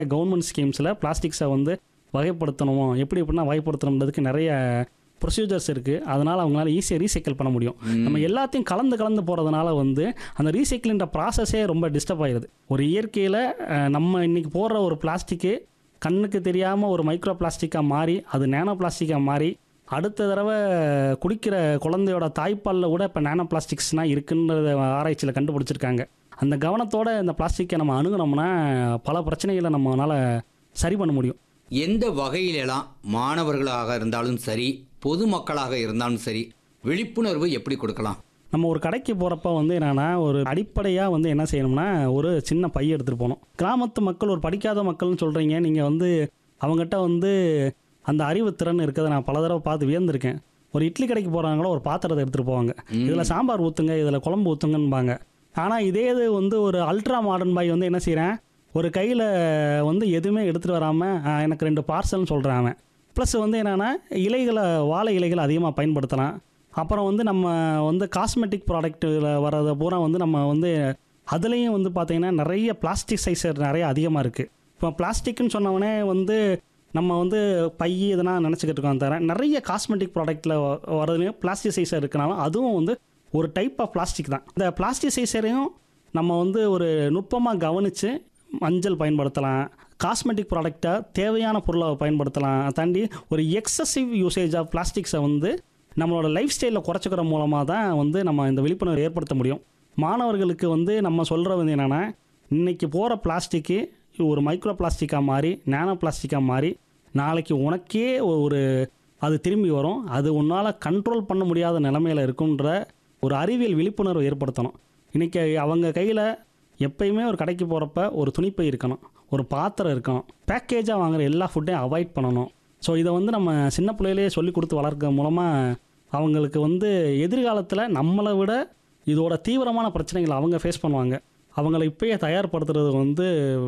government ஸ்கீம்ஸில் பிளாஸ்டிக்ஸை வந்து வகைப்படுத்தணுமோ எப்படி எப்படின்னா வகைப்படுத்தணுன்றதுக்கு நிறைய ப்ரொசீஜர்ஸ் இருக்குது அதனால் அவங்களால ஈஸியாக ரீசைக்கிள் பண்ண முடியும் நம்ம எல்லாத்தையும் கலந்து கலந்து போகிறதுனால வந்து அந்த ரீசைக்கிள்ன்ற ப்ராசஸே ரொம்ப டிஸ்டர்ப் ஆயிடுது ஒரு இயற்கையில் நம்ம இன்னைக்கு போடுற ஒரு பிளாஸ்டிக்கு கண்ணுக்கு தெரியாமல் ஒரு மைக்ரோ பிளாஸ்டிக்காக மாறி அது நேனோ பிளாஸ்டிக்காக மாறி அடுத்த தடவை குடிக்கிற குழந்தையோட தாய்ப்பாலில் கூட இப்போ நேனோ பிளாஸ்டிக்ஸ்னால் இருக்குன்றத ஆராய்ச்சியில் கண்டுபிடிச்சிருக்காங்க அந்த கவனத்தோட இந்த பிளாஸ்டிக்கை நம்ம அணுகுனோம்னா பல பிரச்சனைகளை நம்மளால் சரி பண்ண முடியும் எந்த வகையிலெல்லாம் மாணவர்களாக இருந்தாலும் சரி பொதுமக்களாக இருந்தாலும் சரி விழிப்புணர்வு எப்படி கொடுக்கலாம் நம்ம ஒரு கடைக்கு போகிறப்ப வந்து என்னென்னா ஒரு அடிப்படையாக வந்து என்ன செய்யணும்னா ஒரு சின்ன பை எடுத்துகிட்டு போகணும் கிராமத்து மக்கள் ஒரு படிக்காத மக்கள்னு சொல்கிறீங்க நீங்கள் வந்து அவங்ககிட்ட வந்து அந்த அறிவு திறன் இருக்கிறத நான் பல தடவை பார்த்து வியந்திருக்கேன் ஒரு இட்லி கடைக்கு போகிறாங்களோ ஒரு பாத்திரத்தை எடுத்துகிட்டு போவாங்க இதில் சாம்பார் ஊற்றுங்க இதில் குழம்பு ஊற்றுங்கன்பாங்க ஆனால் இதே இது வந்து ஒரு அல்ட்ரா மாடர்ன் பாய் வந்து என்ன செய்கிறேன் ஒரு கையில் வந்து எதுவுமே எடுத்துகிட்டு வராமல் எனக்கு ரெண்டு பார்சல்னு சொல்கிறான் அவன் ப்ளஸ் வந்து என்னென்னா இலைகளை வாழை இலைகளை அதிகமாக பயன்படுத்தலாம் அப்புறம் வந்து நம்ம வந்து காஸ்மெட்டிக் ப்ராடக்ட்டில் வர்றதை பூரா வந்து நம்ம வந்து அதுலேயும் வந்து பார்த்திங்கன்னா நிறைய பிளாஸ்டிக் சைஸ் நிறைய அதிகமாக இருக்குது இப்போ பிளாஸ்டிக்னு சொன்னவொடனே வந்து நம்ம வந்து பை இதெல்லாம் நினச்சிக்கிட்டு இருக்கோம் தவிர நிறைய காஸ்மெட்டிக் ப்ராடக்ட்டில் வரதுலையும் பிளாஸ்டிக் சைஸர் இருக்கனாலும் அதுவும் வந்து ஒரு டைப் ஆஃப் பிளாஸ்டிக் தான் இந்த பிளாஸ்டிக் சைஸரையும் நம்ம வந்து ஒரு நுட்பமாக கவனித்து மஞ்சள் பயன்படுத்தலாம் காஸ்மெட்டிக் ப்ராடக்டை தேவையான பொருளை பயன்படுத்தலாம் தாண்டி ஒரு எக்ஸசிவ் யூசேஜ் ஆஃப் பிளாஸ்டிக்ஸை வந்து நம்மளோட லைஃப் ஸ்டைலில் குறைச்சிக்கிற மூலமாக தான் வந்து நம்ம இந்த விழிப்புணர்வு ஏற்படுத்த முடியும் மாணவர்களுக்கு வந்து நம்ம சொல்கிற வந்து என்னென்னா இன்றைக்கி போகிற பிளாஸ்டிக்கு ஒரு மைக்ரோ பிளாஸ்டிக்காக மாறி நானோ பிளாஸ்டிக்காக மாறி நாளைக்கு உனக்கே ஒரு அது திரும்பி வரும் அது உன்னால் கண்ட்ரோல் பண்ண முடியாத நிலமையில இருக்குன்ற ஒரு அறிவியல் விழிப்புணர்வு ஏற்படுத்தணும் இன்றைக்கி அவங்க கையில் எப்பயுமே ஒரு கடைக்கு போகிறப்ப ஒரு துணிப்பை இருக்கணும் ஒரு பாத்திரம் இருக்கணும் பேக்கேஜாக வாங்குற எல்லா ஃபுட்டையும் அவாய்ட் பண்ணணும் ஸோ இதை வந்து நம்ம சின்ன பிள்ளையிலேயே சொல்லி கொடுத்து வளர்க்க மூலமாக அவங்களுக்கு வந்து எதிர்காலத்தில் நம்மளை விட இதோட தீவிரமான பிரச்சனைகளை அவங்க ஃபேஸ் பண்ணுவாங்க அவங்கள இப்பயே தயார்படுத்துறது வந்து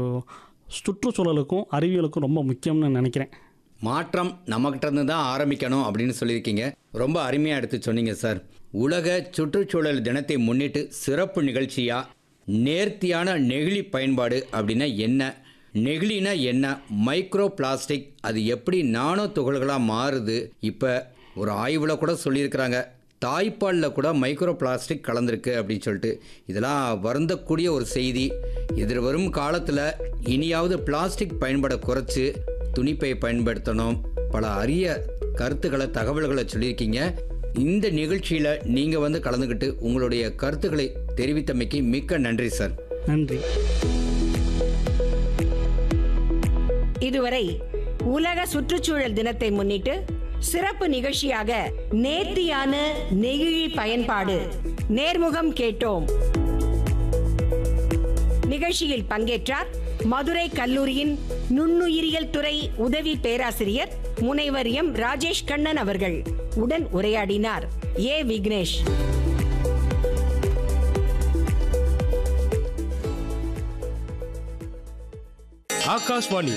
சுற்றுச்சூழலுக்கும் அறிவியலுக்கும் ரொம்ப முக்கியம்னு நினைக்கிறேன் மாற்றம் நம்மகிட்ட இருந்து தான் ஆரம்பிக்கணும் அப்படின்னு சொல்லியிருக்கீங்க ரொம்ப அருமையாக எடுத்து சொன்னீங்க சார் உலக சுற்றுச்சூழல் தினத்தை முன்னிட்டு சிறப்பு நிகழ்ச்சியா நேர்த்தியான நெகிழி பயன்பாடு அப்படின்னா என்ன நெகிழினா என்ன மைக்ரோ பிளாஸ்டிக் அது எப்படி நானோ துகள்களாக மாறுது இப்போ ஒரு ஆய்வில் கூட சொல்லியிருக்கிறாங்க தாய்ப்பாலில் கூட மைக்ரோ பிளாஸ்டிக் கலந்துருக்கு அப்படின்னு சொல்லிட்டு இதெல்லாம் வருந்தக்கூடிய ஒரு செய்தி எதிர்வரும் காலத்தில் இனியாவது பிளாஸ்டிக் பயன்பாடை குறைச்சி துணிப்பை பயன்படுத்தணும் பல அரிய கருத்துக்களை தகவல்களை சொல்லியிருக்கீங்க இந்த நிகழ்ச்சியில் நீங்கள் வந்து கலந்துக்கிட்டு உங்களுடைய கருத்துக்களை தெரிவித்தமைக்கு மிக்க நன்றி சார் நன்றி இதுவரை உலக சுற்றுச்சூழல் தினத்தை முன்னிட்டு சிறப்பு நிகழ்ச்சியாக நேர்த்தியான நெகிழி பயன்பாடு நேர்முகம் கேட்டோம் நிகழ்ச்சியில் பங்கேற்றார் மதுரை கல்லூரியின் நுண்ணுயிரியல் துறை உதவி பேராசிரியர் முனைவர் எம் ராஜேஷ் கண்ணன் அவர்கள் உடன் உரையாடினார் ஏ விக்னேஷ் ஆகாஷ்வாணி